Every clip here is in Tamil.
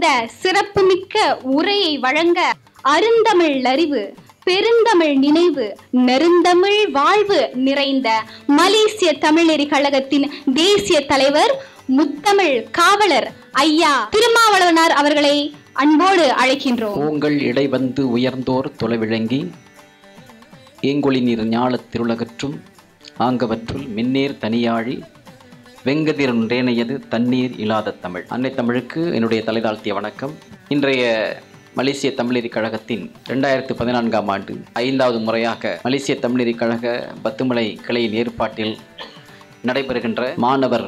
சிறப்புமிக்க உரையை வழங்க அருந்தமிழ் அறிவு பெருந்தமிழ் நினைவு நெருந்தமிழ் வாழ்வு நிறைந்த மலேசிய தமிழறி கழகத்தின் தேசிய தலைவர் முத்தமிழ் காவலர் ஐயா திருமாவளவனார் அவர்களை அன்போடு அழைக்கின்றோம் பூங்கள் இடைவந்து உயர்ந்தோர் தொலைவிளங்கி ஏங்கொழி நீர் ஞாலத் திருளகற்றும் ஆங்கவற்றுள் மின்னேர் தனியாழி வெங்கதிர் ஒன்றேனையது தண்ணீர் இல்லாத தமிழ் அன்னை தமிழுக்கு என்னுடைய தலைதாழ்த்திய வணக்கம் இன்றைய மலேசிய தமிழறி கழகத்தின் ரெண்டாயிரத்து பதினான்காம் ஆண்டு ஐந்தாவது முறையாக மலேசிய தமிழறி கழக பத்துமலை கிளையின் ஏற்பாட்டில் நடைபெறுகின்ற மாணவர்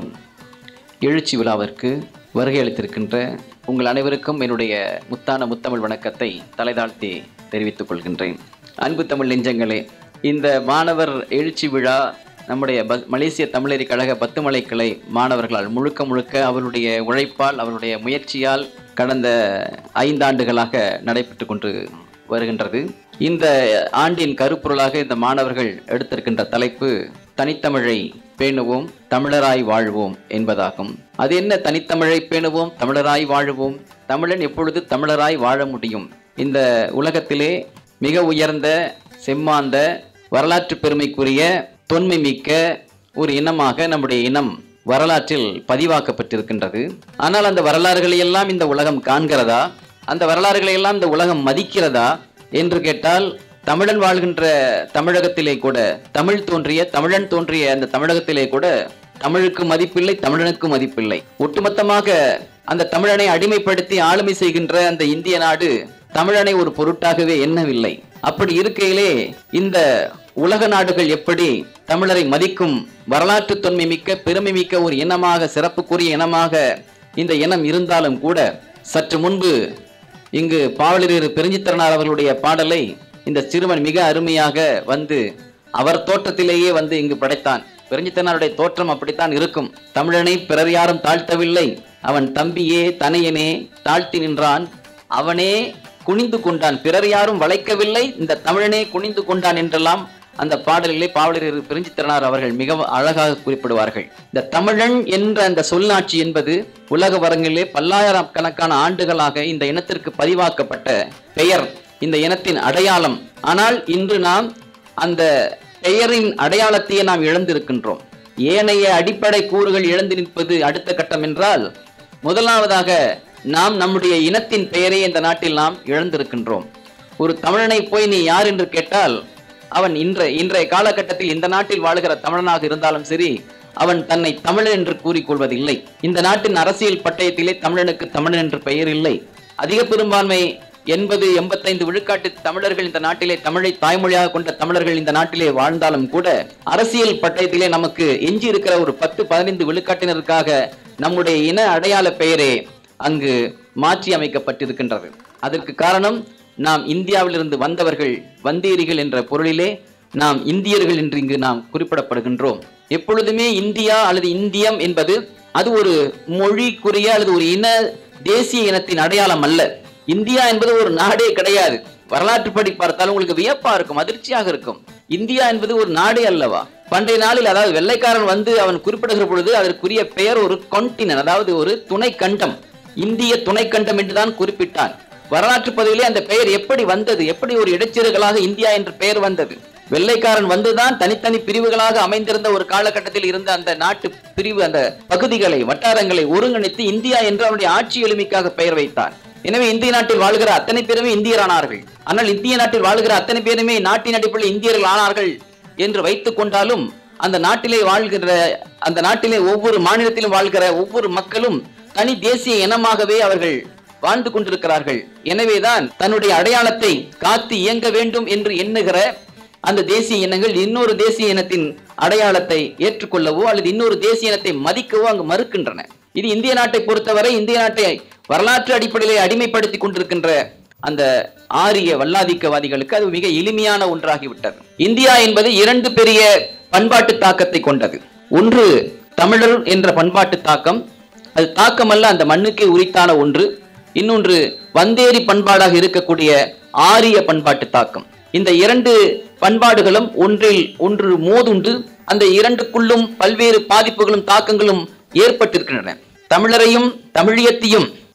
எழுச்சி விழாவிற்கு வருகை அளித்திருக்கின்ற உங்கள் அனைவருக்கும் என்னுடைய முத்தான முத்தமிழ் வணக்கத்தை தலைதாழ்த்தி தெரிவித்துக் கொள்கின்றேன் அன்பு தமிழ் நெஞ்சங்களே இந்த மாணவர் எழுச்சி விழா நம்முடைய ப மலேசிய தமிழறி கழக பத்துமலை கிளை மாணவர்களால் முழுக்க முழுக்க அவருடைய உழைப்பால் அவருடைய முயற்சியால் கடந்த ஐந்தாண்டுகளாக நடைபெற்று கொண்டு வருகின்றது இந்த ஆண்டின் கருப்பொருளாக இந்த மாணவர்கள் எடுத்திருக்கின்ற தலைப்பு தனித்தமிழை பேணுவோம் தமிழராய் வாழ்வோம் என்பதாகும் அது என்ன தனித்தமிழை பேணுவோம் தமிழராய் வாழுவோம் தமிழன் எப்பொழுது தமிழராய் வாழ முடியும் இந்த உலகத்திலே மிக உயர்ந்த செம்மாந்த வரலாற்று பெருமைக்குரிய தொன்மை மிக்க ஒரு இனமாக நம்முடைய இனம் வரலாற்றில் பதிவாக்கப்பட்டிருக்கின்றது ஆனால் அந்த வரலாறுகளை எல்லாம் இந்த உலகம் காண்கிறதா அந்த வரலாறுகளை எல்லாம் இந்த உலகம் மதிக்கிறதா என்று கேட்டால் தமிழன் வாழ்கின்ற தமிழகத்திலே கூட தமிழ் தோன்றிய தமிழன் தோன்றிய அந்த தமிழகத்திலே கூட தமிழுக்கு மதிப்பில்லை தமிழனுக்கு மதிப்பில்லை ஒட்டுமொத்தமாக அந்த தமிழனை அடிமைப்படுத்தி ஆளுமை செய்கின்ற அந்த இந்திய நாடு தமிழனை ஒரு பொருட்டாகவே எண்ணவில்லை அப்படி இருக்கையிலே இந்த உலக நாடுகள் எப்படி தமிழரை மதிக்கும் வரலாற்று தொன்மை மிக்க பெருமை மிக்க ஒரு இனமாக சிறப்புக்குரிய இனமாக இந்த இனம் இருந்தாலும் கூட சற்று முன்பு இங்கு பாவலரேறு பெருஞ்சித்திரனார் அவர்களுடைய பாடலை இந்த சிறுவன் மிக அருமையாக வந்து அவர் தோற்றத்திலேயே வந்து இங்கு படைத்தான் பெருஞ்சித்திரனாருடைய தோற்றம் அப்படித்தான் இருக்கும் தமிழனை பிறர் யாரும் தாழ்த்தவில்லை அவன் தம்பியே தனையனே தாழ்த்தி நின்றான் அவனே குனிந்து கொண்டான் பிறர் யாரும் வளைக்கவில்லை இந்த தமிழனே குனிந்து கொண்டான் என்றெல்லாம் அந்த பாடலிலே பாவலர் பிரிஞ்சித்திறனார் அவர்கள் மிக அழகாக குறிப்பிடுவார்கள் இந்த தமிழன் என்ற அந்த சொல்லாட்சி என்பது உலக வரங்கிலே பல்லாயிரம் கணக்கான ஆண்டுகளாக இந்த இனத்திற்கு பதிவாக்கப்பட்ட பெயர் இந்த இனத்தின் அடையாளம் ஆனால் இன்று நாம் அந்த பெயரின் அடையாளத்தையே நாம் இழந்திருக்கின்றோம் ஏனைய அடிப்படை கூறுகள் இழந்து நிற்பது அடுத்த கட்டம் என்றால் முதலாவதாக நாம் நம்முடைய இனத்தின் பெயரை இந்த நாட்டில் நாம் இழந்திருக்கின்றோம் ஒரு தமிழனை போய் நீ யார் என்று கேட்டால் அவன் இன்ற இன்றைய காலகட்டத்தில் இந்த நாட்டில் வாழுகிற தமிழனாக இருந்தாலும் சரி அவன் தன்னை தமிழன் என்று கூறிக்கொள்வதில்லை இந்த நாட்டின் அரசியல் பட்டயத்திலே தமிழனுக்கு தமிழன் என்று பெயர் இல்லை அதிக பெரும்பான்மை எண்பது எண்பத்தைந்து விழுக்காட்டு தமிழர்கள் இந்த நாட்டிலே தமிழை தாய்மொழியாக கொண்ட தமிழர்கள் இந்த நாட்டிலே வாழ்ந்தாலும் கூட அரசியல் பட்டயத்திலே நமக்கு எஞ்சி இருக்கிற ஒரு பத்து பதினைந்து விழுக்காட்டினருக்காக நம்முடைய இன அடையாள பெயரே அங்கு மாற்றி அமைக்கப்பட்டிருக்கின்றது அதற்கு காரணம் நாம் இந்தியாவிலிருந்து வந்தவர்கள் வந்தேரிகள் என்ற பொருளிலே நாம் இந்தியர்கள் என்று இங்கு நாம் குறிப்பிடப்படுகின்றோம் எப்பொழுதுமே இந்தியா அல்லது இந்தியம் என்பது அது ஒரு மொழிக்குரிய அல்லது ஒரு இன தேசிய இனத்தின் அடையாளம் அல்ல இந்தியா என்பது ஒரு நாடே கிடையாது வரலாற்றுப்படி பார்த்தாலும் உங்களுக்கு வியப்பா இருக்கும் அதிர்ச்சியாக இருக்கும் இந்தியா என்பது ஒரு நாடே அல்லவா பண்டைய நாளில் அதாவது வெள்ளைக்காரன் வந்து அவன் குறிப்பிடுகிற பொழுது அதற்குரிய பெயர் ஒரு கொண்டினன் அதாவது ஒரு துணை கண்டம் இந்திய துணை கண்டம் என்றுதான் குறிப்பிட்டான் வரலாற்று பதிவிலே அந்த பெயர் எப்படி வந்தது எப்படி ஒரு இடைச்சிறுகளாக இந்தியா என்ற பெயர் வந்தது வெள்ளைக்காரன் வந்துதான் தனித்தனி பிரிவுகளாக அமைந்திருந்த ஒரு காலகட்டத்தில் இருந்த அந்த நாட்டு பிரிவு அந்த பகுதிகளை வட்டாரங்களை ஒருங்கிணைத்து இந்தியா என்று அவனுடைய ஆட்சி எளிமைக்காக பெயர் வைத்தான் எனவே இந்திய நாட்டில் வாழ்கிற அத்தனை பேருமே இந்தியரானார்கள் ஆனால் இந்திய நாட்டில் வாழ்கிற அத்தனை பேருமே நாட்டின் அடிப்படையில் இந்தியர்கள் ஆனார்கள் என்று வைத்துக் கொண்டாலும் அந்த நாட்டிலே வாழ்கிற அந்த நாட்டிலே ஒவ்வொரு மாநிலத்திலும் வாழ்கிற ஒவ்வொரு மக்களும் தனி தேசிய இனமாகவே அவர்கள் வாழ்ந்து கொண்டிருக்கிறார்கள் எனவேதான் தன்னுடைய அடையாளத்தை காத்து இயங்க வேண்டும் என்று எண்ணுகிற அந்த தேசிய இனங்கள் இன்னொரு தேசிய இனத்தின் அடையாளத்தை ஏற்றுக்கொள்ளவோ அல்லது இன்னொரு தேசிய இனத்தை மதிக்கவோ அங்கு மறுக்கின்றன இது இந்திய நாட்டை பொறுத்தவரை இந்திய நாட்டை வரலாற்று அடிப்படையிலே அடிமைப்படுத்தி கொண்டிருக்கின்ற அந்த ஆரிய வல்லாதிக்கவாதிகளுக்கு அது மிக எளிமையான ஒன்றாகிவிட்டது இந்தியா என்பது இரண்டு பெரிய பண்பாட்டு தாக்கத்தை கொண்டது ஒன்று தமிழர் என்ற பண்பாட்டு தாக்கம் அது தாக்கம் அல்ல அந்த மண்ணுக்கே உரித்தான ஒன்று இன்னொன்று வந்தேரி பண்பாடாக இருக்கக்கூடிய ஆரிய பண்பாட்டு தாக்கம் இந்த இரண்டு பண்பாடுகளும் ஒன்றில் ஒன்று மோதுண்டு அந்த இரண்டுக்குள்ளும் பல்வேறு பாதிப்புகளும் தாக்கங்களும் ஏற்பட்டிருக்கின்றன தமிழரையும் தமிழியத்தையும்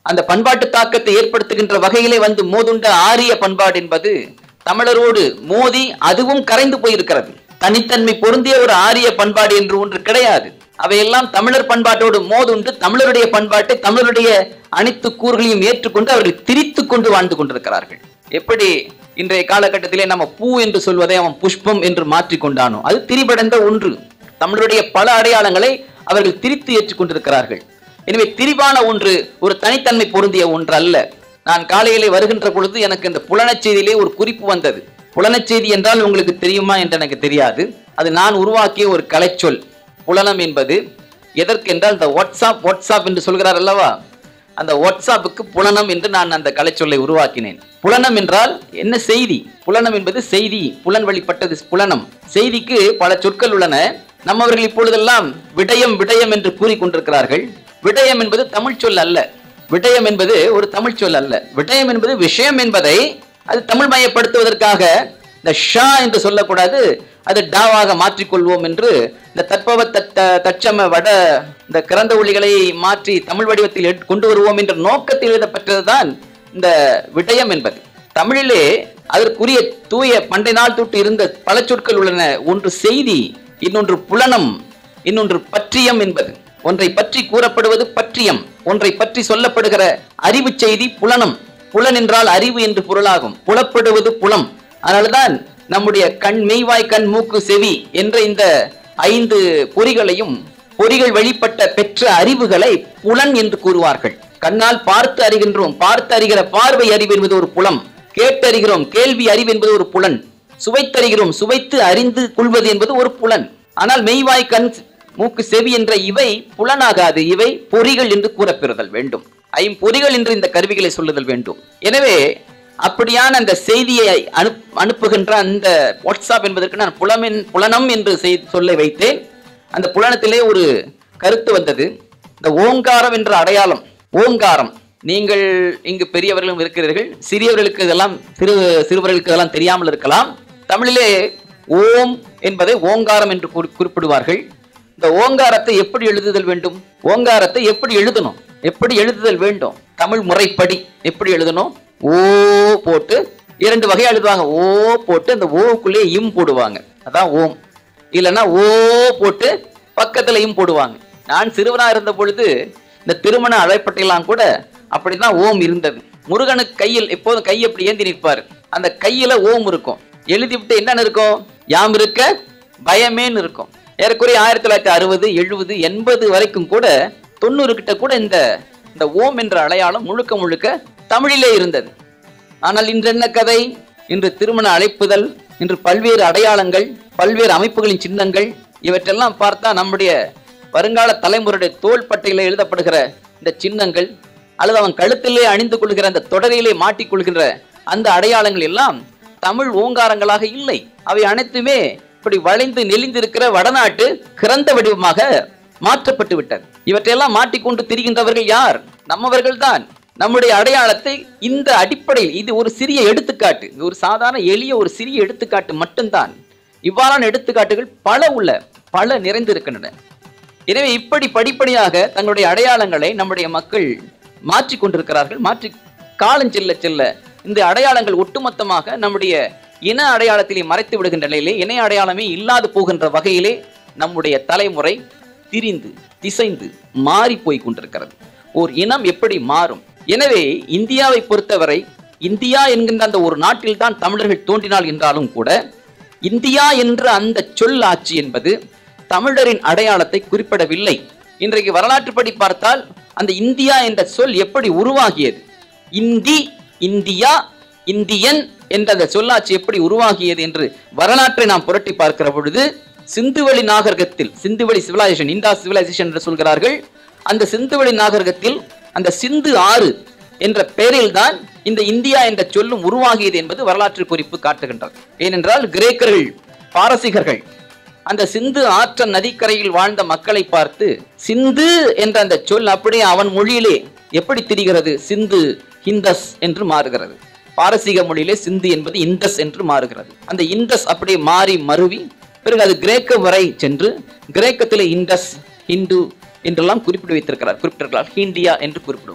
அந்த பண்பாட்டு தாக்கத்தை ஏற்படுத்துகின்ற வகையிலே வந்து மோதுண்ட ஆரிய பண்பாடு என்பது தமிழரோடு மோதி அதுவும் கரைந்து போயிருக்கிறது தனித்தன்மை பொருந்திய ஒரு ஆரிய பண்பாடு என்று ஒன்று கிடையாது அவையெல்லாம் தமிழர் பண்பாட்டோடு மோதுண்டு தமிழருடைய பண்பாட்டை தமிழருடைய அனைத்து கூறுகளையும் ஏற்றுக்கொண்டு அவர்கள் திரித்து கொண்டு வாழ்ந்து கொண்டிருக்கிறார்கள் எப்படி இன்றைய காலகட்டத்திலே நம்ம பூ என்று சொல்வதை அவன் புஷ்பம் என்று மாற்றிக்கொண்டானோ அது திரிபடைந்த ஒன்று தமிழருடைய பல அடையாளங்களை அவர்கள் திரித்து ஏற்றுக்கொண்டிருக்கிறார்கள் எனவே திரிவான ஒன்று ஒரு தனித்தன்மை பொருந்திய ஒன்று அல்ல நான் காலையிலே வருகின்ற பொழுது எனக்கு இந்த புலனச் செய்தியிலே ஒரு குறிப்பு வந்தது புலனச் செய்தி என்றால் உங்களுக்கு தெரியுமா என்று எனக்கு தெரியாது அது நான் உருவாக்கிய ஒரு கலைச்சொல் புலனம் என்பது எதற்கென்றால் இந்த வாட்ஸ்அப் வாட்ஸ்அப் என்று சொல்கிறார் அல்லவா அந்த வாட்ஸ்அப்புக்கு புலனம் என்று நான் அந்த கலைச்சொல்லை உருவாக்கினேன் புலனம் என்றால் என்ன செய்தி புலனம் என்பது செய்தி புலன் வழிப்பட்டது புலனம் செய்திக்கு பல சொற்கள் உள்ளன நம்மவர்கள் இப்பொழுதெல்லாம் விடயம் விடயம் என்று கூறிக்கொண்டிருக்கிறார்கள் விடயம் என்பது தமிழ் சொல் அல்ல விடயம் என்பது ஒரு தமிழ் சொல் அல்ல விடயம் என்பது விஷயம் என்பதை அது தமிழ் மயப்படுத்துவதற்காக இந்த ஷா என்று சொல்லக்கூடாது அது டாவாக மாற்றிக்கொள்வோம் என்று இந்த தற்பவ தத்த தச்சம வட இந்த கிறந்த ஒளிகளை மாற்றி தமிழ் வடிவத்தில் எடுத்து- கொண்டு வருவோம் என்ற நோக்கத்தில் எழுதப்பட்டதுதான் இந்த விடயம் என்பது தமிழிலே அதற்குரிய தூய பண்டை நாள் தொட்டு இருந்த பல சொற்கள் உள்ளன ஒன்று செய்தி இன்னொன்று புலனம் இன்னொன்று பற்றியம் என்பது ஒன்றை பற்றி கூறப்படுவது பற்றியம் ஒன்றை பற்றி சொல்லப்படுகிற அறிவு செய்தி புலனம் புலன் என்றால் அறிவு என்று பொருளாகும் புலப்படுவது புலம் அதனால்தான் நம்முடைய கண் மெய்வாய் கண் மூக்கு செவி என்ற இந்த ஐந்து பொறிகளையும் பொறிகள் வெளிப்பட்ட பெற்ற அறிவுகளை புலன் என்று கூறுவார்கள் கண்ணால் பார்த்து அறிகின்றோம் பார்த்து அறிகிற பார்வை அறிவு என்பது ஒரு புலம் கேட்டறிகிறோம் கேள்வி அறிவு என்பது ஒரு புலன் சுவைத்தறிகிறோம் சுவைத்து அறிந்து கொள்வது என்பது ஒரு புலன் ஆனால் மெய்வாய் கண் மூக்கு செவி என்ற இவை புலனாகாது இவை பொறிகள் என்று கூறப்பெறுதல் வேண்டும் ஐம்பொறிகள் என்று இந்த கருவிகளை சொல்லுதல் வேண்டும் எனவே அப்படியான அந்த செய்தியை அனுப் அனுப்புகின்ற அந்த வாட்ஸ்அப் என்பதற்கு நான் புலமின் புலனம் என்று செய் சொல்லை வைத்தேன் அந்த புலனத்திலே ஒரு கருத்து வந்தது இந்த ஓங்காரம் என்ற அடையாளம் ஓங்காரம் நீங்கள் இங்கு பெரியவர்களும் இருக்கிறீர்கள் சிறியவர்களுக்கு இதெல்லாம் சிறு சிறுவர்களுக்கு இதெல்லாம் தெரியாமல் இருக்கலாம் தமிழிலே ஓம் என்பதை ஓங்காரம் என்று குறி- குறிப்பிடுவார்கள் இந்த ஓங்காரத்தை எப்படி எழுதுதல் வேண்டும் ஓங்காரத்தை எப்படி எழுதணும் எப்படி எழுதுதல் வேண்டும் தமிழ் முறைப்படி எப்படி எழுதணும் ஓ போட்டு இரண்டு வகையா எழுதுவாங்க ஓ போட்டு அந்த ஓவுக்குள்ளே இம் போடுவாங்க அதான் ஓம் இல்லைன்னா ஓ போட்டு பக்கத்துல இம் போடுவாங்க நான் சிறுவனா இருந்த பொழுது இந்த திருமண அழைப்பட்டையெல்லாம் கூட அப்படிதான் ஓம் இருந்தது முருகனுக்கு கையில் எப்போதும் கை எப்படி ஏந்தி நிற்பார் அந்த கையில ஓம் இருக்கும் எழுதி விட்டு என்னன்னு இருக்கும் யாம் இருக்க பயமேன்னு இருக்கும் ஏறக்குறைய ஆயிரத்தி தொள்ளாயிரத்தி அறுபது எழுபது எண்பது வரைக்கும் கூட தொண்ணூறு கிட்ட கூட இந்த இந்த ஓம் என்ற அடையாளம் முழுக்க முழுக்க தமிழிலே இருந்தது ஆனால் இன்று என்ன கதை இன்று திருமண அழைப்புதல் இன்று பல்வேறு அடையாளங்கள் பல்வேறு அமைப்புகளின் சின்னங்கள் இவற்றெல்லாம் பார்த்தா நம்முடைய வருங்கால தலைமுறையுடைய தோள்பட்டையில எழுதப்படுகிற இந்த சின்னங்கள் அல்லது அவன் கழுத்திலே அணிந்து கொள்கிற அந்த தொடரிலே மாட்டிக்கொள்கிற அந்த அடையாளங்கள் எல்லாம் தமிழ் ஓங்காரங்களாக இல்லை அவை அனைத்துமே இப்படி வளைந்து நெளிந்திருக்கிற வடநாட்டு கிறந்த வடிவமாக மாற்றப்பட்டு விட்டது இவற்றையெல்லாம் மாட்டிக்கொண்டு திரிகின்றவர்கள் யார் நம்மவர்கள் தான் நம்முடைய அடையாளத்தை இந்த அடிப்படையில் இது ஒரு சிறிய எடுத்துக்காட்டு இது ஒரு சாதாரண எளிய ஒரு சிறிய எடுத்துக்காட்டு மட்டும்தான் இவ்வாறான எடுத்துக்காட்டுகள் பல உள்ள பல நிறைந்திருக்கின்றன எனவே இப்படி படிப்படியாக தங்களுடைய அடையாளங்களை நம்முடைய மக்கள் மாற்றிக் கொண்டிருக்கிறார்கள் மாற்றி காலம் செல்ல செல்ல இந்த அடையாளங்கள் ஒட்டுமொத்தமாக நம்முடைய இன அடையாளத்திலே மறைத்து விடுகின்ற நிலையிலே இணை அடையாளமே இல்லாது போகின்ற வகையிலே நம்முடைய தலைமுறை திரிந்து திசைந்து மாறி போய் கொண்டிருக்கிறது ஓர் இனம் எப்படி மாறும் எனவே இந்தியாவை பொறுத்தவரை இந்தியா என்கின்ற அந்த ஒரு நாட்டில் தான் தமிழர்கள் தோன்றினால் என்றாலும் கூட இந்தியா என்ற அந்த சொல் ஆட்சி என்பது தமிழரின் அடையாளத்தை குறிப்பிடவில்லை இன்றைக்கு வரலாற்றுப்படி பார்த்தால் அந்த இந்தியா என்ற சொல் எப்படி உருவாகியது இந்தி இந்தியா இந்தியன் என்ற அந்த சொல்லாட்சி எப்படி உருவாகியது என்று வரலாற்றை நாம் புரட்டி பார்க்கிற பொழுது சிந்துவெளி நாகரிகத்தில் சிந்துவெளி சிவிலைசேஷன் இந்தா சிவிலைசேஷன் என்று சொல்கிறார்கள் அந்த சிந்துவெளி நாகரிகத்தில் அந்த சிந்து ஆறு என்ற பெயரில் தான் இந்த இந்தியா என்ற சொல்லும் உருவாகியது என்பது வரலாற்று குறிப்பு காட்டுகின்றது ஏனென்றால் கிரேக்கர்கள் பாரசீகர்கள் அந்த சிந்து ஆற்ற நதிக்கரையில் வாழ்ந்த மக்களை பார்த்து சிந்து என்ற அந்த சொல் அப்படியே அவன் மொழியிலே எப்படி திரிகிறது சிந்து ஹிந்தஸ் என்று மாறுகிறது பாரசீக மொழியிலே சிந்து என்பது இந்தஸ் என்று மாறுகிறது அந்த இந்தஸ் அப்படியே மாறி மருவி பிறகு அது கிரேக்க வரை சென்று கிரேக்கத்திலே இண்டஸ் ஹிந்து என்றெல்லாம் குறிப்பிட்டு வைத்திருக்கிறார் குறிப்பிட்டிருக்கிறார் ஹிண்டியா என்று குறிப்பிடுவார்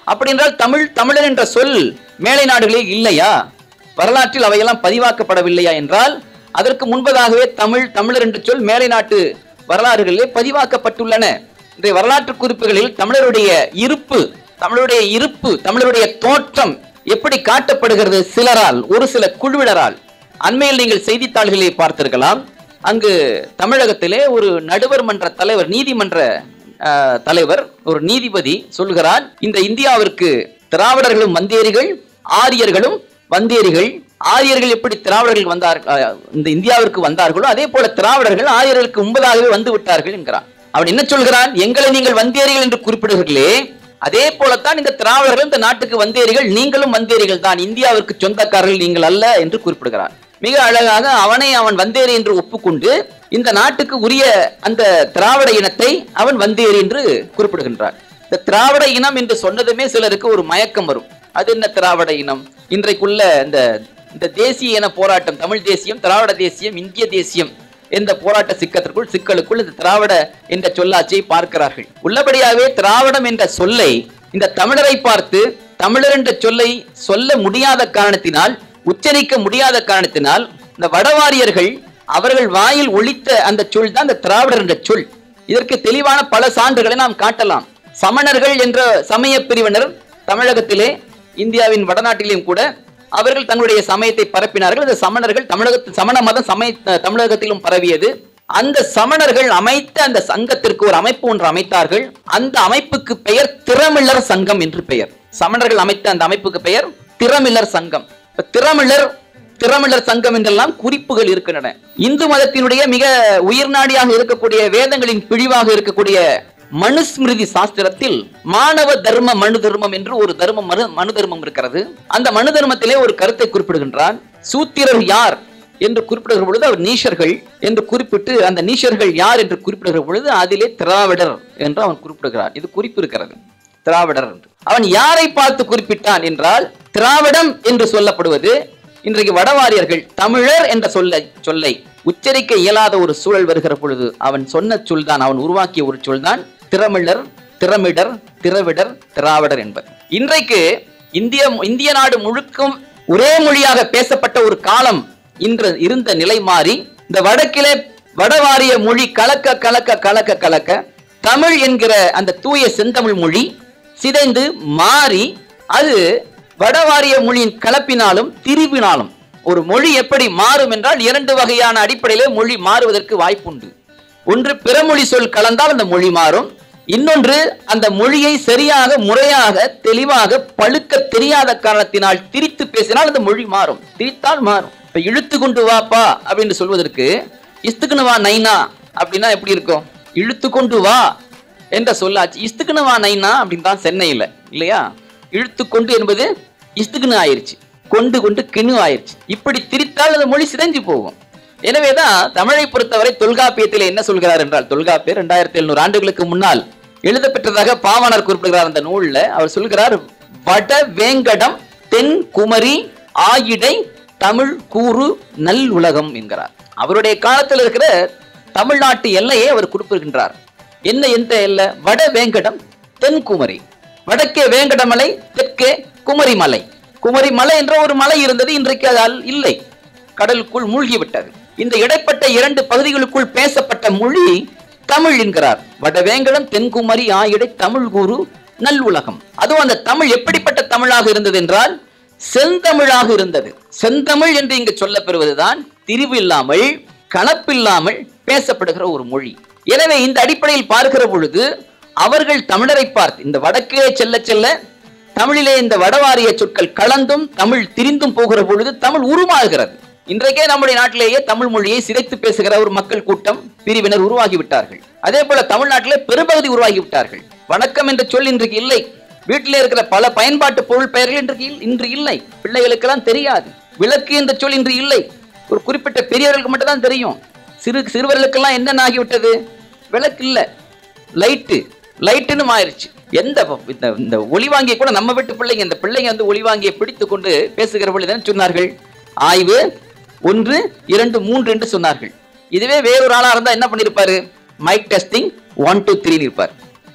அப்படி என்றால் தமிழ் தமிழர் என்ற சொல் மேலை நாடுகளில் இல்லையா வரலாற்றில் அவையெல்லாம் பதிவாக்கப்படவில்லையா என்றால் அதற்கு முன்பதாகவே தமிழ் தமிழர் என்ற சொல் மேலை நாட்டு வரலாறுகளிலே பதிவாக்கப்பட்டுள்ளன இன்றைய வரலாற்று குறிப்புகளில் தமிழருடைய இருப்பு தமிழருடைய இருப்பு தமிழருடைய தோற்றம் எப்படி காட்டப்படுகிறது சிலரால் ஒரு சில குழுவினரால் அண்மையில் நீங்கள் செய்தித்தாள்களை பார்த்திருக்கலாம் அங்கு தமிழகத்திலே ஒரு நடுவர் மன்ற தலைவர் நீதிமன்ற அஹ், தலைவர் ஒரு நீதிபதி சொல்கிறார் இந்த இந்தியாவிற்கு திராவிடர்களும் வந்தேரிகள் ஆரியர்களும் வந்தேரிகள் ஆரியர்கள் எப்படி திராவிடர்கள் வந்தார் அஹ், இந்த இந்தியாவிற்கு வந்தார்களோ அதே போல திராவிடர்கள் ஆரியர்களுக்கு முன்பதாகவே வந்து விட்டார்கள் என்கிறான் அவன் என்ன சொல்கிறான் எங்களை நீங்கள் வந்தேரிகள் என்று குறிப்பிடுகிறீர்களே அதே போலத்தான் இந்த திராவிடர்கள் இந்த நாட்டுக்கு வந்தேரிகள் நீங்களும் வந்தேரிகள் தான் இந்தியாவிற்கு சொந்தக்காரர்கள் நீங்கள் அல்ல என்று குறிப்பிடுகிறான் மிக அழகாக அவனை அவன் வந்தேரி என்று ஒப்புக்கொண்டு இந்த நாட்டுக்கு உரிய அந்த திராவிட இனத்தை அவன் வந்தேரி என்று குறிப்பிடுகின்றார் இந்த திராவிட இனம் என்று சொன்னதுமே சிலருக்கு ஒரு மயக்கம் வரும் அது என்ன திராவிட இனம் இன்றைக்குள்ள இந்த இந்த தேசிய இன போராட்டம் தமிழ் தேசியம் திராவிட தேசியம் இந்திய தேசியம் என்ற போராட்ட சிக்கத்திற்குள் சிக்கலுக்குள் இந்த திராவிட என்ற சொல்லாட்சியை பார்க்கிறார்கள் உள்ளபடியாகவே திராவிடம் என்ற சொல்லை இந்த தமிழரை பார்த்து தமிழர் என்ற சொல்லை சொல்ல முடியாத காரணத்தினால் உச்சரிக்க முடியாத காரணத்தினால் இந்த வடவாரியர்கள் அவர்கள் வாயில் ஒழித்த அந்த சொல் தான் இந்த திராவிடர் என்ற சொல் இதற்கு தெளிவான பல சான்றுகளை நாம் காட்டலாம் சமணர்கள் என்ற சமய பிரிவினர் தமிழகத்திலே இந்தியாவின் வடநாட்டிலும் கூட அவர்கள் தங்களுடைய சமயத்தை பரப்பினார்கள் அந்த சமணர்கள் தமிழகத்தில் சமண மதம் சமய தமிழகத்திலும் பரவியது அந்த சமணர்கள் அமைத்த அந்த சங்கத்திற்கு ஒரு அமைப்பு ஒன்று அமைத்தார்கள் அந்த அமைப்புக்கு பெயர் திறமிழர் சங்கம் என்று பெயர் சமணர்கள் அமைத்த அந்த அமைப்புக்கு பெயர் திறமிழர் சங்கம் இப்ப திறமிழர் திறமிழர் சங்கம் என்றெல்லாம் குறிப்புகள் இருக்கின்றன இந்து மதத்தினுடைய மிக உயிர்நாடியாக இருக்கக்கூடிய வேதங்களின் பிழிவாக இருக்கக்கூடிய மனுஸ்மிருதி சாஸ்திரத்தில் மானவ தர்ம மனு தர்மம் என்று ஒரு தர்மம் மனு மனு தர்மம் இருக்கிறது அந்த மனு தர்மத்திலே ஒரு கருத்தை குறிப்பிடுகின்றான் சூத்திரர் யார் என்று குறிப்பிடுகிற பொழுது அவர் நீஷர்கள் என்று குறிப்பிட்டு அந்த நீஷர்கள் யார் என்று குறிப்பிடுகிற பொழுது அதிலே திராவிடர் என்று அவன் குறிப்பிடுகிறான் இது குறிப்பு இருக்கிறது திராவிடர் என்று அவன் யாரை பார்த்து குறிப்பிட்டான் என்றால் திராவிடம் என்று சொல்லப்படுவது இன்றைக்கு வடவாரியர்கள் தமிழர் என்ற சொல்லை சொல்லை உச்சரிக்க இயலாத ஒரு சூழல் வருகிற பொழுது அவன் சொன்ன சொல்தான் அவன் உருவாக்கிய ஒரு சொல்தான் திறமிழர் திறமிடர் திரவிடர் திராவிடர் என்பது இன்றைக்கு இந்திய இந்திய நாடு முழுக்கும் ஒரே மொழியாக பேசப்பட்ட ஒரு காலம் இன்று இருந்த நிலை மாறி இந்த வடக்கிலே வடவாரிய மொழி கலக்க கலக்க கலக்க கலக்க தமிழ் என்கிற அந்த தூய செந்தமிழ் மொழி சிதைந்து மாறி அது வடவாரிய மொழியின் கலப்பினாலும் திரிவினாலும் ஒரு மொழி எப்படி மாறும் என்றால் இரண்டு வகையான அடிப்படையிலே மொழி மாறுவதற்கு வாய்ப்புண்டு ஒன்று பிறமொழி சொல் கலந்தால் அந்த மொழி மாறும் இன்னொன்று அந்த மொழியை சரியாக முறையாக தெளிவாக பழுக்க தெரியாத காரணத்தினால் திரித்து பேசினால் அந்த மொழி மாறும் திரித்தால் மாறும் இப்ப இழுத்து கொண்டு வாப்பா அப்படின்னு சொல்வதற்கு இஸ்துக்குன்னு வா நைனா அப்படின்னா எப்படி இருக்கும் இழுத்து கொண்டு வா என்ற சொல்லாச்சு இஸ்துக்குன்னு வா நைனா அப்படின்னு தான் சென்னையில் இல்லையா இழுத்து கொண்டு என்பது இஸ்துக்குன்னு ஆயிருச்சு கொண்டு கொண்டு கிணு ஆயிருச்சு இப்படி திரித்தால் அந்த மொழி சிதைஞ்சு போகும் எனவேதான் தமிழை பொறுத்தவரை தொல்காப்பியத்தில் என்ன சொல்கிறார் என்றால் தொல்காப்பியர் இரண்டாயிரத்தி எழுநூறு ஆண்டுகளுக்கு முன்னால் எழுதப்பெற்றதாக பாவாணர் குறிப்பிடுகிறார் அந்த நூல்ல அவர் சொல்கிறார் வட வேங்கடம் தென் குமரி ஆயிடை தமிழ் கூறு நல் உலகம் என்கிறார் அவருடைய காலத்தில் இருக்கிற தமிழ்நாட்டு எல்லையை அவர் குறிப்பிடுகின்றார் என்ன எந்த எல்லை வட வேங்கடம் தென் குமரி வடக்கே வேங்கடமலை தெற்கே குமரி மலை குமரி மலை என்ற ஒரு மலை இருந்தது இன்றைக்கு அதால் இல்லை கடலுக்குள் மூழ்கிவிட்டது இந்த இடைப்பட்ட இரண்டு பகுதிகளுக்குள் பேசப்பட்ட மொழி தமிழ் என்கிறார் வடவேங்கடம் தென்குமரி ஆயிடை தமிழ் கூறு நல் உலகம் அதுவும் அந்த தமிழ் எப்படிப்பட்ட தமிழாக இருந்தது என்றால் செந்தமிழாக இருந்தது செந்தமிழ் என்று இங்கு சொல்லப்பெறுவதுதான் திரிவு இல்லாமல் கலப்பில்லாமல் பேசப்படுகிற ஒரு மொழி எனவே இந்த அடிப்படையில் பார்க்கிற பொழுது அவர்கள் தமிழரை பார்த்து இந்த வடக்கே செல்ல செல்ல தமிழிலே இந்த வடவாரிய சொற்கள் கலந்தும் தமிழ் திரிந்தும் போகிற பொழுது தமிழ் உருமாறுகிறது இன்றைக்கே நம்முடைய நாட்டிலேயே தமிழ் மொழியை சிதைத்து பேசுகிற ஒரு மக்கள் கூட்டம் பிரிவினர் உருவாகி விட்டார்கள் அதே போல தமிழ்நாட்டிலே பெரும்பகுதி உருவாகி விட்டார்கள் வணக்கம் என்ற சொல் இன்றைக்கு இல்லை வீட்டிலே இருக்கிற பல பயன்பாட்டு பொருள் பெயர்கள் இன்றைக்கு இல்- இன்று இல்லை பிள்ளைகளுக்கெல்லாம் தெரியாது விளக்கு என்ற சொல் இன்று இல்லை ஒரு குறிப்பிட்ட பெரியவர்களுக்கு மட்டும் தான் தெரியும் சிறு சிறுவர்களுக்கெல்லாம் என்னென்ன ஆகிவிட்டது விளக்கு இல்லை லைட்டு லைட்டுன்னு மாறிடுச்சு எந்த ப- இந்த இந்த ஒளிவாங்கியை கூட நம்ம வீட்டு பிள்ளைங்க இந்த பிள்ளைங்க வந்து ஒளிவாங்கியை பிடித்து கொண்டு பேசுகிற பொழுது என்ன சொன்னார்கள் ஆய்வு ஒன்று இரண்டு மூன்று என்று சொன்னார்கள் இதுவே வேறொரு ஆளா இருந்தா என்ன பண்ணிருப்பாரு mic testing one two three இருப்பார்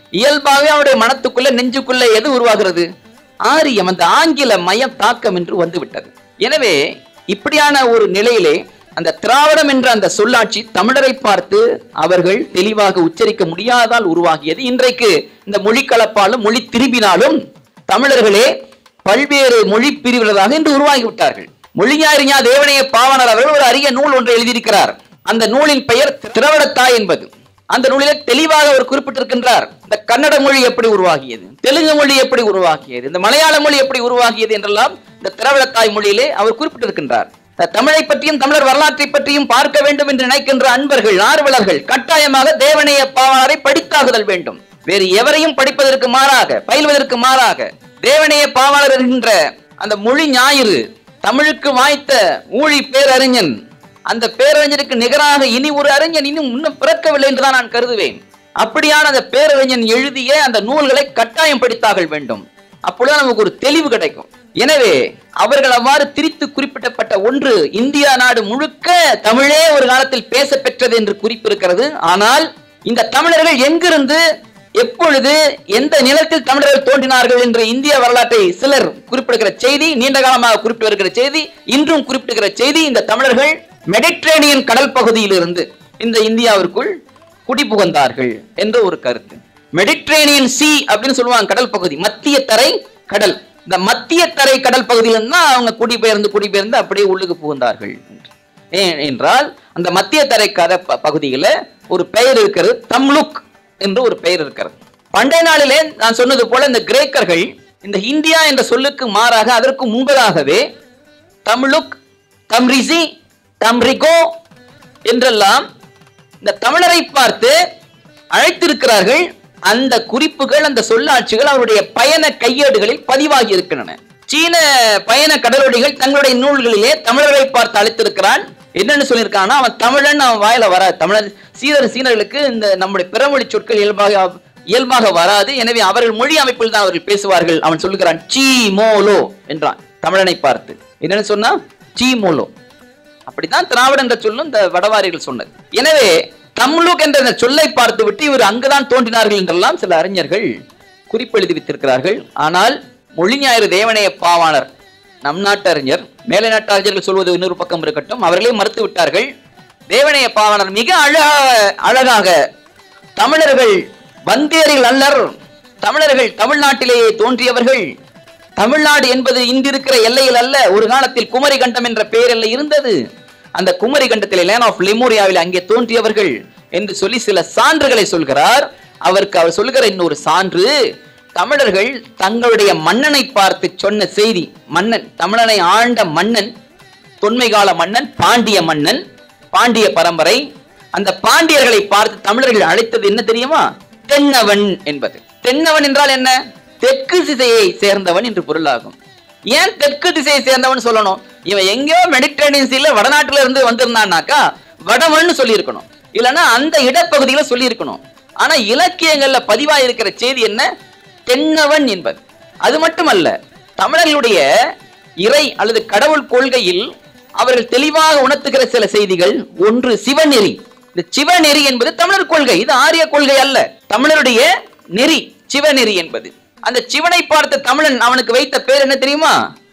இயல்பாகவே அவருடைய மனத்துக்குள்ள நெஞ்சுக்குள்ள எது உருவாகிறது ஆரியம் அந்த ஆங்கில மயம் தாக்கம் என்று வந்து விட்டது எனவே இப்படியான ஒரு நிலையிலே அந்த திராவிடம் என்ற அந்த சொல்லாட்சி தமிழரை பார்த்து அவர்கள் தெளிவாக உச்சரிக்க முடியாதால் உருவாகியது இன்றைக்கு இந்த மொழி கலப்பாலும் மொழி திரும்பினாலும் தமிழர்களே பல்வேறு மொழி பிரிவுகளாக இன்று உருவாகி விட்டார்கள் மொழிஞாயிறிஞா தேவனைய பாவனர் அவர்கள் ஒரு அரிய நூல் ஒன்றை எழுதியிருக்கிறார் அந்த நூலின் பெயர் திரவடத்தாய் என்பது அந்த நூலிலே தெளிவாக அவர் குறிப்பிட்டிருக்கின்றார் இந்த கன்னட மொழி எப்படி உருவாகியது தெலுங்கு மொழி எப்படி உருவாகியது இந்த மலையாள மொழி எப்படி உருவாகியது என்றெல்லாம் இந்த திரவிடத்தாய் மொழியிலே அவர் குறிப்பிட்டிருக்கின்றார் இந்த தமிழை பற்றியும் தமிழர் வரலாற்றை பற்றியும் பார்க்க வேண்டும் என்று நினைக்கின்ற அன்பர்கள் ஆர்வலர்கள் கட்டாயமாக தேவனைய பாவனரை படித்தாகுதல் வேண்டும் வேறு எவரையும் படிப்பதற்கு மாறாக பயில்வதற்கு மாறாக தேவனைய பாவலர் என்கின்ற அந்த மொழி ஞாயிறு தமிழுக்கு வாய்த்த ஊழி பேரறிஞன் அந்த பேரறிஞருக்கு நிகராக இனி ஒரு அறிஞன் இன்னும் இன்னும் பிறக்கவில்லை என்றுதான் நான் கருதுவேன் அப்படியான அந்த பேரறிஞன் எழுதிய அந்த நூல்களை கட்டாயம் படித்தார்கள் வேண்டும் அப்பொழுது நமக்கு ஒரு தெளிவு கிடைக்கும் எனவே அவர்கள் அவ்வாறு திரித்து குறிப்பிடப்பட்ட ஒன்று இந்தியா நாடு முழுக்க தமிழே ஒரு காலத்தில் பேச பெற்றது என்று குறிப்பிருக்கிறது ஆனால் இந்த தமிழர்கள் எங்கிருந்து எப்பொழுது எந்த நிலத்தில் தமிழர்கள் தோன்றினார்கள் என்று இந்திய வரலாற்றை சிலர் குறிப்பிடுகிற செய்தி நீண்ட காலமாக குறிப்பிட்டு வருகிற செய்தி இன்றும் குறிப்பிடுகிற செய்தி இந்த தமிழர்கள் மெடிட்ரேனியன் கடல் பகுதியிலிருந்து இந்த இந்தியாவிற்குள் குடிபுகுந்தார்கள் என்ற ஒரு கருத்து மெடிட்ரேனியன் சி அப்படின்னு சொல்லுவாங்க கடல் பகுதி மத்திய தரை கடல் இந்த மத்திய தரை கடல் பகுதியிலிருந்து தான் அவங்க குடிபெயர்ந்து குடிபெயர்ந்து அப்படியே உள்ளுக்கு புகுந்தார்கள் என்று. ஏன் என்றால் அந்த மத்திய தரை கரை ப- பகுதியில ஒரு பெயர் இருக்கிறது தம்லுக் என்று ஒரு பெயர் இருக்கிறது பண்டைய நாளிலே நான் சொன்னது போல இந்த கிரேக்கர்கள் இந்த இந்தியா என்ற சொல்லுக்கு மாறாக அதற்கு முன்பதாகவே தமிழுக் தம்ரிசி தம்ரிகோ என்றெல்லாம் இந்த தமிழரை பார்த்து அழைத்திருக்கிறார்கள் அந்த குறிப்புகள் அந்த சொல்லாட்சிகள் அவருடைய பயண கையேடுகளில் பதிவாகி இருக்கின்றன சீன பயண கடலோடிகள் தங்களுடைய நூல்களிலே தமிழரை பார்த்து அழைத்திருக்கிறான் என்னன்னு சொல்லியிருக்கான்னா அவன் தமிழன் அவன் வாயில வராது தமிழர் சீனர் சீனர்களுக்கு இந்த நம்முடைய பிறமொழி சொற்கள் இயல்பாக இயல்பாக வராது எனவே அவர்கள் மொழி அமைப்பில் தான் அவர்கள் பேசுவார்கள் அவன் சொல்லுகிறான் சீ மோலோ என்றான் தமிழனை பார்த்து என்னன்னு சொன்னா சீ மோலோ அப்படித்தான் திராவிட என்ற சொல்லும் இந்த வடவாரிகள் சொன்னது எனவே தம்லுக் என்ற இந்த சொல்லை பார்த்து விட்டு இவர் அங்குதான் தோன்றினார்கள் என்றெல்லாம் சில அறிஞர்கள் குறிப்பெழுதி வைத்திருக்கிறார்கள் ஆனால் மொழிஞாயிறு தேவனைய பாவாணர் நம் நாட்டு அறிஞர் மேலை நாட்டு அறிஞர்கள் சொல்வது இன்னொரு பக்கம் இருக்கட்டும் அவர்களே மறுத்து விட்டார்கள் தேவனைய பாவாணர் மிக அழகாக அழகாக தமிழர்கள் வந்தேரிகள் அல்லர் தமிழர்கள் தமிழ்நாட்டிலேயே தோன்றியவர்கள் தமிழ்நாடு என்பது இன்றிருக்கிற எல்லையில் அல்ல ஒரு காலத்தில் குமரி கண்டம் என்ற பெயர் எல்லை இருந்தது அந்த குமரி கண்டத்திலே லேன் ஆஃப் லெமோரியாவில் அங்கே தோன்றியவர்கள் என்று சொல்லி சில சான்றுகளை சொல்கிறார் அவருக்கு அவர் சொல்கிற இன்னொரு சான்று தமிழர்கள் தங்களுடைய மன்னனை பார்த்து சொன்ன செய்தி மன்னன் தமிழனை ஆண்ட மன்னன் தொன்மை கால மன்னன் பாண்டிய மன்னன் பாண்டிய பரம்பரை அந்த பாண்டியர்களை பார்த்து தமிழர்கள் அழைத்தது என்ன தெரியுமா தென்னவன் என்பது தென்னவன் என்றால் என்ன தெற்கு திசையை சேர்ந்தவன் என்று பொருளாகும் ஏன் தெற்கு திசையை சேர்ந்தவன் சொல்லணும் இவன் எங்கேயோ மெடிட்டரேனியன் சீல வடநாட்டுல இருந்து வந்திருந்தான்னாக்கா வடவன் சொல்லியிருக்கணும் இல்லைன்னா அந்த இடப்பகுதியில சொல்லியிருக்கணும் ஆனா இலக்கியங்கள்ல பதிவாக இருக்கிற செய்தி என்ன தென்னவன் என்பது அது மட்டுமல்ல தமிழர்களுடைய இறை அல்லது கடவுள் கொள்கையில் அவர்கள் தெளிவாக உணர்த்துகிற சில செய்திகள் ஒன்று சிவநெறி இந்த சிவநெறி என்பது தமிழர் கொள்கை இது ஆரிய கொள்கை அல்ல தமிழருடைய நெறி சிவநெறி என்பது அந்த சிவனை பார்த்த தமிழன் அவனுக்கு வைத்த பேர் என்ன தெரியுமா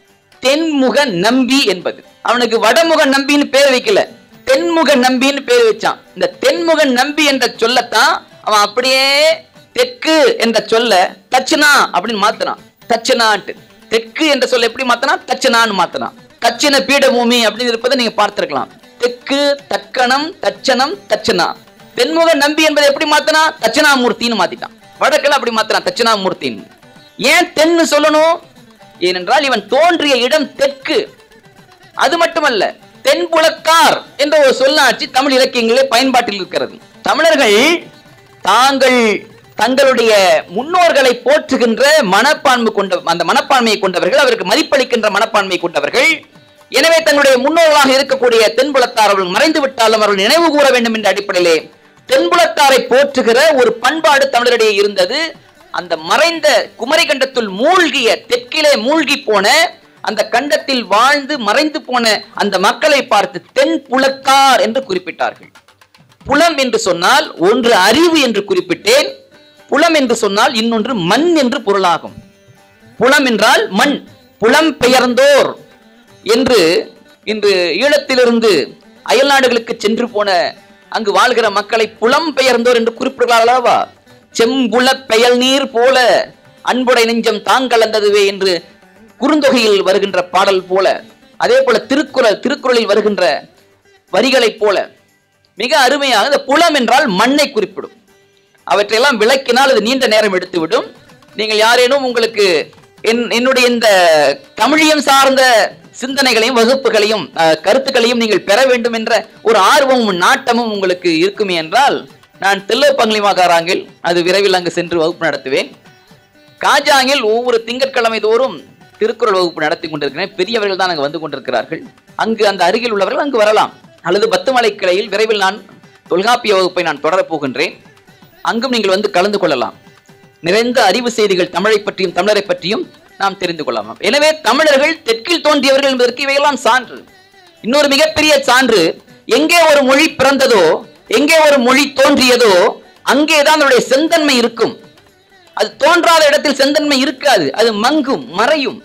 தென்முக நம்பி என்பது அவனுக்கு வடமுக நம்பின்னு பேர் வைக்கல தென்முக நம்பின்னு பேர் வச்சான் இந்த தென்முக நம்பி என்ற சொல்லத்தான் அவன் அப்படியே தெற்கு என்ற சொல்ல தட்சிணா அப்படின்னு மாத்தினான் தட்சிணான்ட்டு தெற்கு என்ற சொல்ல எப்படி மாத்தினா தட்சிணான்னு மாத்தினான் தட்சிண பீடபூமி அப்படின்னு இருப்பதை நீங்க பார்த்திருக்கலாம் தெற்கு தக்கணம் தட்சணம் தட்சணா தென்முக நம்பி என்பதை எப்படி மாத்தினா தட்சிணாமூர்த்தின்னு மாத்திட்டான் வடக்குல அப்படி மாத்தினான் தட்சிணாமூர்த்தின்னு ஏன் தென்னு சொல்லணும் ஏனென்றால் இவன் தோன்றிய இடம் தெற்கு அது மட்டுமல்ல தென்புலக்கார் என்ற ஒரு சொல்லாட்சி தமிழ் இலக்கியங்களிலே பயன்பாட்டில் இருக்கிறது தமிழர்கள் தாங்கள் தங்களுடைய முன்னோர்களை போற்றுகின்ற மனப்பான்மை கொண்ட அந்த மனப்பான்மையை கொண்டவர்கள் அவருக்கு மதிப்பளிக்கின்ற மனப்பான்மை கொண்டவர்கள் எனவே தங்களுடைய முன்னோர்களாக இருக்கக்கூடிய தென்புலத்தார் அவர்கள் மறைந்து விட்டாலும் அவர்கள் நினைவு கூற வேண்டும் என்ற அடிப்படையிலே தென்புலத்தாரை போற்றுகிற ஒரு பண்பாடு தமிழரிடையே இருந்தது அந்த மறைந்த குமரி கண்டத்துள் மூழ்கிய தெற்கிலே மூழ்கி போன அந்த கண்டத்தில் வாழ்ந்து மறைந்து போன அந்த மக்களை பார்த்து தென் புலத்தார் என்று குறிப்பிட்டார்கள் புலம் என்று சொன்னால் ஒன்று அறிவு என்று குறிப்பிட்டேன் புலம் என்று சொன்னால் இன்னொன்று மண் என்று பொருளாகும் புலம் என்றால் மண் புலம் பெயர்ந்தோர் என்று இன்று ஈழத்திலிருந்து அயல் நாடுகளுக்கு சென்று போன அங்கு வாழ்கிற மக்களை புலம் பெயர்ந்தோர் என்று குறிப்பிடுகிறார்கள் அல்லவா செம்புல பெயல் நீர் போல அன்புடை நெஞ்சம் தாங்கலந்ததுவே என்று குறுந்தொகையில் வருகின்ற பாடல் போல அதே போல திருக்குறள் திருக்குறளில் வருகின்ற வரிகளைப் போல மிக அருமையாக இந்த புலம் என்றால் மண்ணை குறிப்பிடும் அவற்றையெல்லாம் விளக்கினால் அது நீண்ட நேரம் எடுத்துவிடும் நீங்கள் யாரேனும் உங்களுக்கு என் என்னுடைய இந்த தமிழியம் சார்ந்த சிந்தனைகளையும் வகுப்புகளையும் அஹ், கருத்துக்களையும் நீங்கள் பெற வேண்டும் என்ற ஒரு ஆர்வமும் நாட்டமும் உங்களுக்கு இருக்குமே என்றால் நான் தில்லப்பங்களி மாகாராங்கில் அது விரைவில் அங்கு சென்று வகுப்பு நடத்துவேன் காஜாங்கில் ஒவ்வொரு திங்கட்கிழமை தோறும் திருக்குறள் வகுப்பு நடத்தி கொண்டிருக்கிறேன் பெரியவர்கள் தான் அங்கு வந்து கொண்டிருக்கிறார்கள் அங்கு அந்த அருகில் உள்ளவர்கள் அங்கு வரலாம் அல்லது பத்துமலை கிளையில் விரைவில் நான் தொல்காப்பிய வகுப்பை நான் தொடரப் போகின்றேன் அங்கும் நீங்கள் வந்து கலந்து கொள்ளலாம் நிறைந்த அறிவு செய்திகள் தமிழை பற்றியும் தமிழரை பற்றியும் நாம் தெரிந்து கொள்ளலாம் எனவே தமிழர்கள் தெற்கில் தோன்றியவர்கள் என்பதற்கு இவையெல்லாம் சான்று இன்னொரு மிகப்பெரிய சான்று எங்கே ஒரு மொழி பிறந்ததோ எங்கே ஒரு மொழி தோன்றியதோ அங்கேதான் அதனுடைய செந்தன்மை இருக்கும் அது தோன்றாத இடத்தில் செந்தன்மை இருக்காது அது மங்கும் மறையும்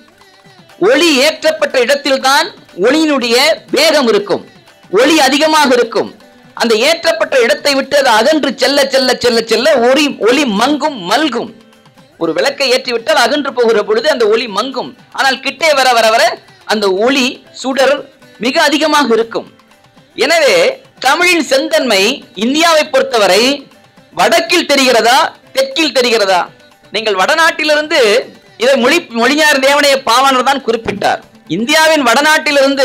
ஒளி ஏற்றப்பட்ட இடத்தில்தான் ஒளியினுடைய வேகம் இருக்கும் ஒளி அதிகமாக இருக்கும் அந்த ஏற்றப்பட்ட இடத்தை விட்டு அது அகன்று செல்ல செல்ல செல்ல செல்ல ஒளி ஒளி மங்கும் மல்கும் ஒரு விளக்கை ஏற்றி விட்டால் அகன்று போகிற பொழுது அந்த ஒளி மங்கும் ஆனால் கிட்டே வர வர வர அந்த ஒளி சுடர் மிக அதிகமாக இருக்கும் எனவே தமிழின் செந்தன்மை இந்தியாவை பொறுத்தவரை வடக்கில் தெரிகிறதா தெற்கில் தெரிகிறதா நீங்கள் வடநாட்டிலிருந்து இதை மொழி மொழிஞார் தேவனைய பாவாணர் தான் குறிப்பிட்டார் இந்தியாவின் வடநாட்டிலிருந்து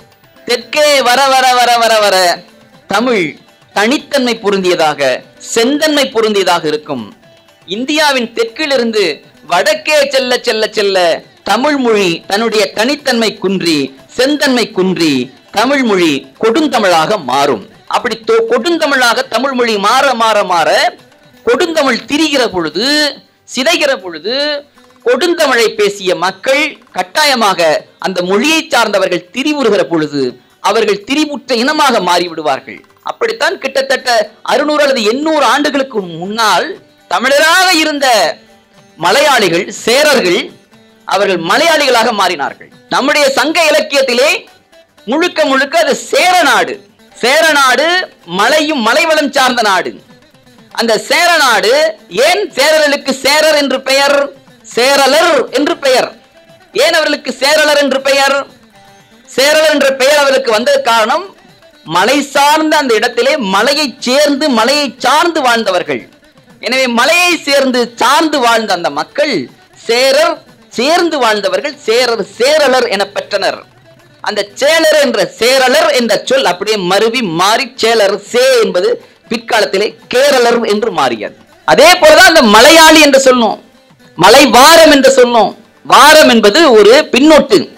தெற்கே வர வர வர வர வர தமிழ் தனித்தன்மை பொருந்தியதாக செந்தன்மை பொருந்தியதாக இருக்கும் இந்தியாவின் தெற்கிலிருந்து வடக்கே செல்ல செல்ல செல்ல தமிழ் மொழி தன்னுடைய தனித்தன்மை குன்றி செந்தன்மை குன்றி தமிழ் மொழி கொடுந்தமிழாக மாறும் அப்படி தொ- கொடுந்தமிழாக தமிழ் மொழி மாற மாற மாற கொடுந்தமிழ் திரிகிற பொழுது சிதைகிற பொழுது கொடுந்தமிழை பேசிய மக்கள் கட்டாயமாக அந்த மொழியை சார்ந்தவர்கள் திரிவுறுகிற பொழுது அவர்கள் திரிவுற்ற இனமாக மாறிவிடுவார்கள் அப்படித்தான் கிட்டத்தட்ட அறுநூறு அல்லது எண்ணூறு ஆண்டுகளுக்கு முன்னால் தமிழராக இருந்த மலையாளிகள் சேரர்கள் அவர்கள் மலையாளிகளாக மாறினார்கள் நம்முடைய சங்க இலக்கியத்திலே முழுக்க முழுக்க அது சேர நாடு சேர நாடு மலையும் மலைவளம் சார்ந்த நாடு அந்த சேர நாடு ஏன் சேரர்களுக்கு சேரர் என்று பெயர் சேரலர் என்று பெயர் ஏன் அவர்களுக்கு சேரலர் என்று பெயர் சேரலர் என்ற பெயர் அவருக்கு வந்தது காரணம் மலை சார்ந்த அந்த இடத்திலே மலையை சேர்ந்து மலையை சார்ந்து வாழ்ந்தவர்கள் எனவே மலையை சேர்ந்து சார்ந்து வாழ்ந்த அந்த மக்கள் சேரர் சேர்ந்து வாழ்ந்தவர்கள் சேரர் சேரலர் என பெற்றனர் அந்த சேலர் என்ற சேரலர் என்ற சொல் அப்படியே மருவி மாறி சேலர் சே என்பது பிற்காலத்திலே கேரளர் என்று மாறியது அதே போலதான் அந்த மலையாளி என்று சொன்னோம் மலை வாரம் என்று சொன்னோம் வாரம் என்பது ஒரு பின்னொட்டு